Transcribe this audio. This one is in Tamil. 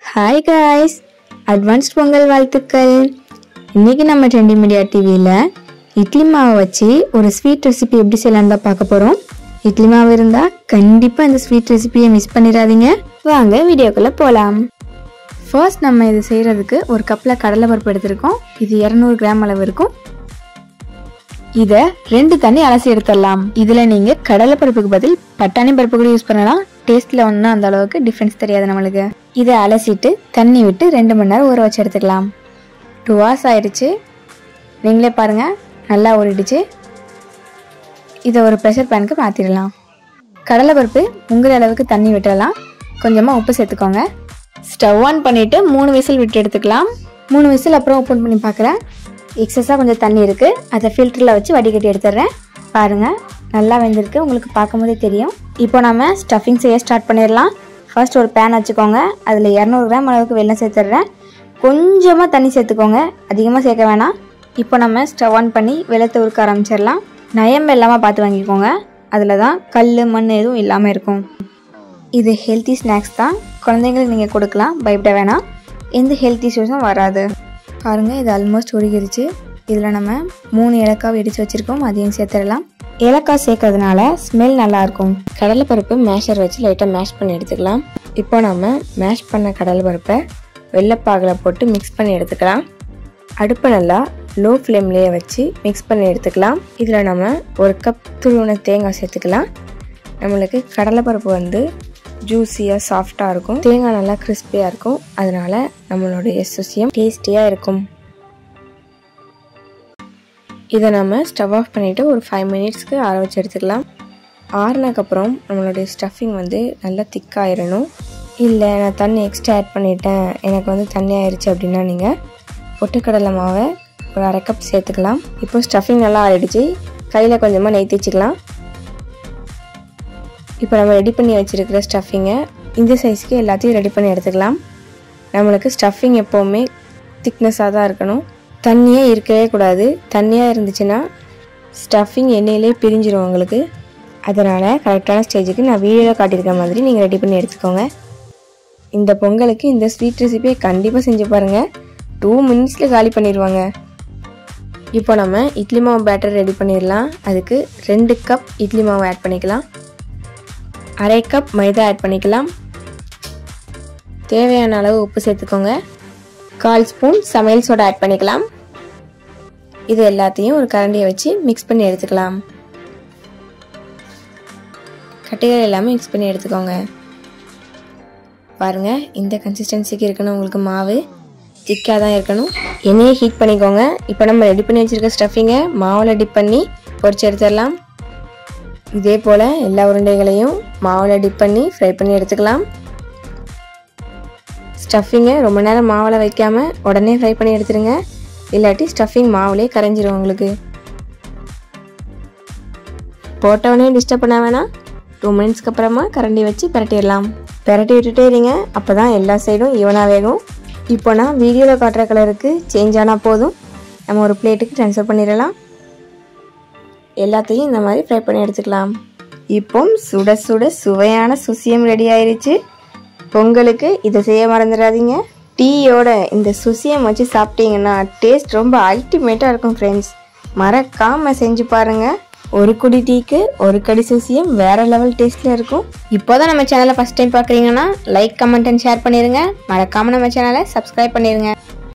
ஹாய் காய்ஸ் அட்வான்ஸ்ட் பொங்கல் வாழ்த்துக்கள் இன்னைக்கு நம்ம ட்ரெண்டி மீடியா டிவியில் இட்லி மாவை வச்சு ஒரு ஸ்வீட் ரெசிபி எப்படி செய்யலாம் தான் பார்க்க போகிறோம் இட்லி மாவு இருந்தால் கண்டிப்பாக இந்த ஸ்வீட் ரெசிபியை மிஸ் பண்ணிடாதீங்க வாங்க வீடியோக்குள்ளே போகலாம் ஃபர்ஸ்ட் நம்ம இது செய்கிறதுக்கு ஒரு கப்பில் கடலை பருப்பு எடுத்திருக்கோம் இது இரநூறு கிராம் அளவு இருக்கும் இதை ரெண்டு தண்ணி அலசி எடுத்துடலாம் இதில் நீங்கள் கடலை பருப்புக்கு பதில் பட்டாணி பருப்பு கூட யூஸ் பண்ணலாம் டேஸ்ட்டில் ஒன்றும் அந்த அளவுக்கு டிஃப்ரென்ஸ் தெரியாது நம்மளுக்கு இதை அலசிட்டு தண்ணி விட்டு ரெண்டு மணி நேரம் ஊற வச்சு எடுத்துக்கலாம் டூ ஹவர்ஸ் ஆயிடுச்சு நீங்களே பாருங்கள் நல்லா ஊறிடுச்சு இதை ஒரு ப்ரெஷர் பேனுக்கு மாற்றிடலாம் கடலை பருப்பு உங்கிற அளவுக்கு தண்ணி விட்டுறலாம் கொஞ்சமாக உப்பு சேர்த்துக்கோங்க ஸ்டவ் ஆன் பண்ணிவிட்டு மூணு விசில் விட்டு எடுத்துக்கலாம் மூணு விசில் அப்புறம் ஓப்பன் பண்ணி பார்க்குறேன் எக்ஸஸாக கொஞ்சம் தண்ணி இருக்குது அதை ஃபில்டரில் வச்சு வடிகட்டி எடுத்துடுறேன் பாருங்கள் நல்லா வெந்திருக்கு உங்களுக்கு பார்க்கும்போதே தெரியும் இப்போ நம்ம ஸ்டஃபிங் செய்ய ஸ்டார்ட் பண்ணிடலாம் ஃபர்ஸ்ட் ஒரு பேன் வச்சுக்கோங்க அதில் இரநூறு கிராம் அளவுக்கு வெல்லம் சேர்த்துடுறேன் கொஞ்சமாக தண்ணி சேர்த்துக்கோங்க அதிகமாக சேர்க்க வேணாம் இப்போ நம்ம ஸ்டவ் ஆன் பண்ணி வெள்ளத்தை உருக்க ஆரம்பிச்சிடலாம் நயம் வெள்ளமாக பார்த்து வாங்கிக்கோங்க அதில் தான் கல் மண் எதுவும் இல்லாமல் இருக்கும் இது ஹெல்த்தி ஸ்நாக்ஸ் தான் குழந்தைங்களுக்கு நீங்கள் கொடுக்கலாம் பயப்பட வேணாம் எந்த ஹெல்த் இஷ்யூஸும் வராது பாருங்கள் இது ஆல்மோஸ்ட் உருகிருச்சு இதில் நம்ம மூணு ஏலக்காய் இடித்து வச்சுருக்கோம் அதையும் சேர்த்துடலாம் ஏலக்காய் சேர்க்கறதுனால ஸ்மெல் நல்லாயிருக்கும் கடலைப்பருப்பு மேஷர் வச்சு லைட்டாக மேஷ் பண்ணி எடுத்துக்கலாம் இப்போ நம்ம மேஷ் பண்ண கடலைப்பருப்பை வெள்ளைப்பாகில் போட்டு மிக்ஸ் பண்ணி எடுத்துக்கலாம் அடுப்பை நல்லா லோ ஃப்ளேம்லேயே வச்சு மிக்ஸ் பண்ணி எடுத்துக்கலாம் இதில் நம்ம ஒரு கப் துருவன தேங்காய் சேர்த்துக்கலாம் நம்மளுக்கு கடலைப்பருப்பு வந்து ஜூஸியாக சாஃப்டாக இருக்கும் தேங்காய் நல்லா கிறிஸ்பியாக இருக்கும் அதனால நம்மளுடைய சுசியம் டேஸ்டியாக இருக்கும் இதை நம்ம ஸ்டவ் ஆஃப் பண்ணிவிட்டு ஒரு ஃபைவ் மினிட்ஸ்க்கு ஆற வச்சு எடுத்துக்கலாம் ஆறுனதுக்கப்புறம் நம்மளுடைய ஸ்டஃபிங் வந்து நல்லா திக்காயிடணும் இல்லை நான் தண்ணி எக்ஸ்ட்ரா ஆட் பண்ணிட்டேன் எனக்கு வந்து தண்ணி ஆயிடுச்சு அப்படின்னா நீங்கள் பொட்டுக்கடலை மாவை ஒரு அரை கப் சேர்த்துக்கலாம் இப்போ ஸ்டஃபிங் நல்லா ஆறிடுச்சு கையில் கொஞ்சமாக நெய் தேய்ச்சிக்கலாம் இப்போ நம்ம ரெடி பண்ணி வச்சுருக்கிற ஸ்டஃபிங்கை இந்த சைஸ்க்கு எல்லாத்தையும் ரெடி பண்ணி எடுத்துக்கலாம் நம்மளுக்கு ஸ்டஃபிங் எப்போவுமே திக்னஸாக தான் இருக்கணும் தண்ணியே இருக்கவே கூடாது தண்ணியாக இருந்துச்சுன்னா ஸ்டஃபிங் எண்ணெயிலே பிரிஞ்சிரும் உங்களுக்கு அதனால் கரெக்டான ஸ்டேஜுக்கு நான் வீடியோவில் காட்டியிருக்க மாதிரி நீங்கள் ரெடி பண்ணி எடுத்துக்கோங்க இந்த பொங்கலுக்கு இந்த ஸ்வீட் ரெசிபியை கண்டிப்பாக செஞ்சு பாருங்கள் டூ மினிட்ஸில் காலி பண்ணிடுவாங்க இப்போ நம்ம இட்லி மாவு பேட்டர் ரெடி பண்ணிடலாம் அதுக்கு ரெண்டு கப் இட்லி மாவு ஆட் பண்ணிக்கலாம் அரை கப் மைதா ஆட் பண்ணிக்கலாம் தேவையான அளவு உப்பு சேர்த்துக்கோங்க கால் ஸ்பூன் சமையல் சோடா ஆட் பண்ணிக்கலாம் இது எல்லாத்தையும் ஒரு கரண்டியை வச்சு மிக்ஸ் பண்ணி எடுத்துக்கலாம் கட்டைகள் எல்லாமே மிக்ஸ் பண்ணி எடுத்துக்கோங்க பாருங்கள் இந்த கன்சிஸ்டன்சிக்கு இருக்கணும் உங்களுக்கு மாவு திக்காக தான் இருக்கணும் எண்ணெயை ஹீட் பண்ணிக்கோங்க இப்போ நம்ம ரெடி பண்ணி வச்சுருக்க ஸ்டஃபிங்கை மாவில் டிப் பண்ணி பொரிச்சு எடுத்துடலாம் இதே போல் எல்லா உருண்டைகளையும் மாவில் டிப் பண்ணி ஃப்ரை பண்ணி எடுத்துக்கலாம் ஸ்டஃபிங்கை ரொம்ப நேரம் மாவில் வைக்காமல் உடனே ஃப்ரை பண்ணி எடுத்துருங்க இல்லாட்டி ஸ்டஃபிங் மாவுலேயே கரைஞ்சிரும் உங்களுக்கு போட்டவனே டிஸ்டர்ப் பண்ண வேணாம் டூ மினிட்ஸ்க்கு அப்புறமா கரண்டி வச்சு பிரட்டிடலாம் பிரட்டி விட்டுட்டே இருங்க அப்போ தான் எல்லா சைடும் ஈவனாக வேகும் இப்போ நான் வீடியோவில் காட்டுற கலருக்கு சேஞ்ச் ஆனால் போதும் நம்ம ஒரு பிளேட்டுக்கு ட்ரான்ஸ்ஃபர் பண்ணிடலாம் எல்லாத்தையும் இந்த மாதிரி ஃப்ரை பண்ணி எடுத்துக்கலாம் இப்போ சுட சுட சுவையான சுசியம் ரெடி ஆயிருச்சு பொங்கலுக்கு இதை செய்ய மறந்துடாதீங்க டீயோட இந்த சுசியம் வச்சு சாப்பிட்டீங்கன்னா டேஸ்ட் ரொம்ப அல்டிமேட்டாக இருக்கும் ஃப்ரெண்ட்ஸ் மறக்காமல் செஞ்சு பாருங்கள் ஒரு குடி டீக்கு ஒரு கடி சுசியம் வேற லெவல் டேஸ்ட்டில் இருக்கும் இப்போதான் நம்ம சேனலை ஃபஸ்ட் டைம் பார்க்குறீங்கன்னா லைக் கமெண்ட் அண்ட் ஷேர் பண்ணிடுங்க மறக்காமல் நம்ம சேனலை சப்ஸ்கிரைப் பண்ணிடுங்க